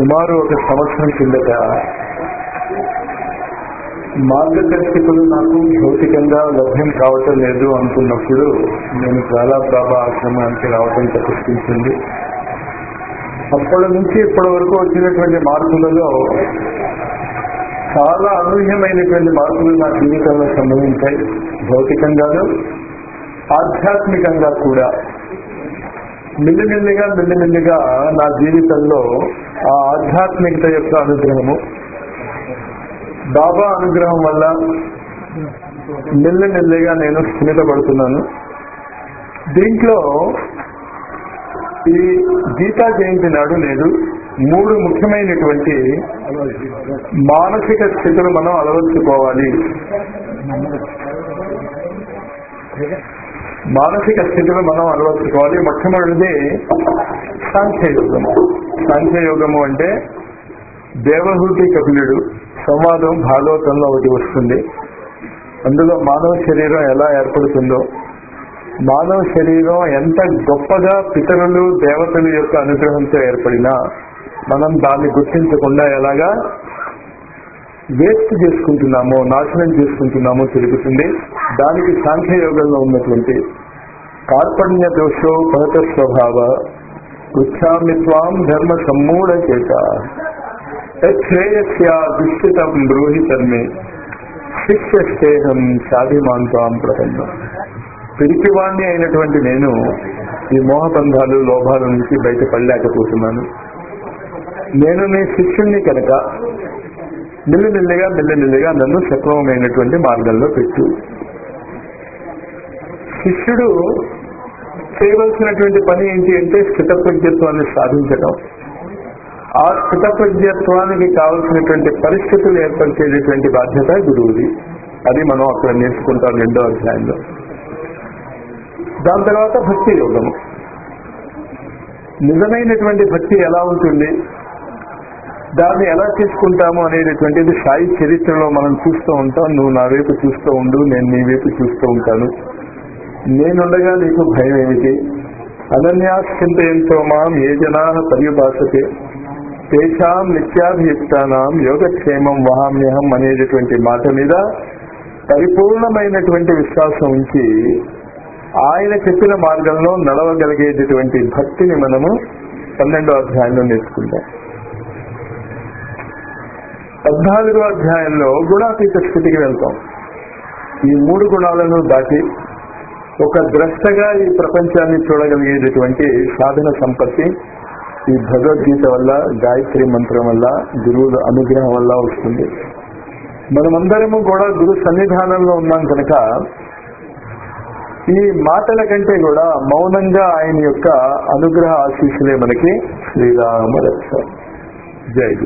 సుమారు ఒక సంవత్సరం కిందట మార్గదర్శకులు నాకు భౌతికంగా లభ్యం కావటం లేదు అనుకున్నప్పుడు నేను చాలా బాబా ఆశ్రమానికి రావటం ప్రతిష్ఠించింది అప్పటి నుంచి ఇప్పటి వరకు వచ్చినటువంటి మార్పులలో చాలా అనూహ్యమైనటువంటి మార్పులు నా జీవితంలో సంభవించాయి భౌతికంగాను ఆధ్యాత్మికంగా కూడా మెల్లిమెల్లిగా మెల్లిమెల్లిగా నా జీవితంలో ఆ ఆధ్యాత్మికత యొక్క అనుగ్రహము బాబా అనుగ్రహం వల్ల మెల్లిమెల్లిగా నేను స్థిమితపడుతున్నాను దీంట్లో ఈ గీతా జయంతి నాడు నేను మూడు ముఖ్యమైనటువంటి మానసిక స్థితులు మనం అలవర్చుకోవాలి మానసిక స్థితిలో మనం అలవర్చుకోవాలి మొట్టమొదటిది సాంఖ్యయోగము సాంఖ్యయోగము అంటే దేవహూతి కపిలుడు సంవాదం భాగవతంలో ఒకటి వస్తుంది అందులో మానవ శరీరం ఎలా ఏర్పడుతుందో మానవ శరీరం ఎంత గొప్పగా పితరులు దేవతల యొక్క అనుగ్రహంతో ఏర్పడినా మనం దాన్ని గుర్తించకుండా ఎలాగా వేస్ట్ చేసుకుంటున్నామో నాశనం చేసుకుంటున్నామో తెలుగుతుంది దానికి సాంఖ్యయోగంలో ఉన్నటువంటి కార్పణ్య దోషో పరత స్వభావ ఉచ్చామిత్వాం ధర్మ సమ్మూఢ చేత శ్రేయస్య దుష్టితం బ్రూహి తన్మే శిష్యస్థేహం సాధిమాంతాం ప్రపన్నం పిరికివాణ్ణి అయినటువంటి నేను ఈ మోహబంధాలు లోభాల నుంచి బయటపడలేకపోతున్నాను నేను నీ శిష్యుణ్ణి కనుక మెల్లిమెల్లిగా మెల్లిమెల్లిగా నన్ను సక్రమమైనటువంటి మార్గంలో పెట్టు శిష్యుడు చేయవలసినటువంటి పని ఏంటి అంటే స్థితప్రజ్ఞత్వాన్ని సాధించడం ఆ స్థితప్రజ్ఞత్వానికి కావలసినటువంటి పరిస్థితులు ఏర్పరిచేటటువంటి బాధ్యత గురువుది అది మనం అక్కడ నేర్చుకుంటాం రెండో అధ్యాయంలో దాని తర్వాత భక్తి యోగము నిజమైనటువంటి భక్తి ఎలా ఉంటుంది దాన్ని ఎలా చేసుకుంటాము అనేటటువంటిది సాయి చరిత్రలో మనం చూస్తూ ఉంటాం నువ్వు నా వైపు చూస్తూ ఉండు నేను నీ వైపు చూస్తూ ఉంటాను నేనుండగా నీకు భయం ఏమిటి అనన్యాశ్చింతయంతో మాం ఏ జనా పర్యుపాసతే తేషాం నిత్యాభియుక్తానాం యోగక్షేమం వహామ్యహం అనేటటువంటి మాట మీద పరిపూర్ణమైనటువంటి విశ్వాసం ఉంచి ఆయన చెప్పిన మార్గంలో నడవగలిగేటటువంటి భక్తిని మనము పన్నెండో అధ్యాయంలో నేర్చుకుంటాం పద్నాలుగో అధ్యాయంలో గుణాతీత స్థితికి వెళ్తాం ఈ మూడు గుణాలను దాటి ఒక ద్రష్టగా ఈ ప్రపంచాన్ని చూడగలిగేటటువంటి సాధన సంపత్తి ఈ భగవద్గీత వల్ల గాయత్రి మంత్రం వల్ల గురువుల అనుగ్రహం వల్ల వస్తుంది మనమందరము కూడా గురు సన్నిధానంలో ఉన్నాం కనుక ఈ మాటల కంటే కూడా మౌనంగా ఆయన యొక్క అనుగ్రహ ఆశీస్సులే మనకి శ్రీరామ రక్ష జై గురు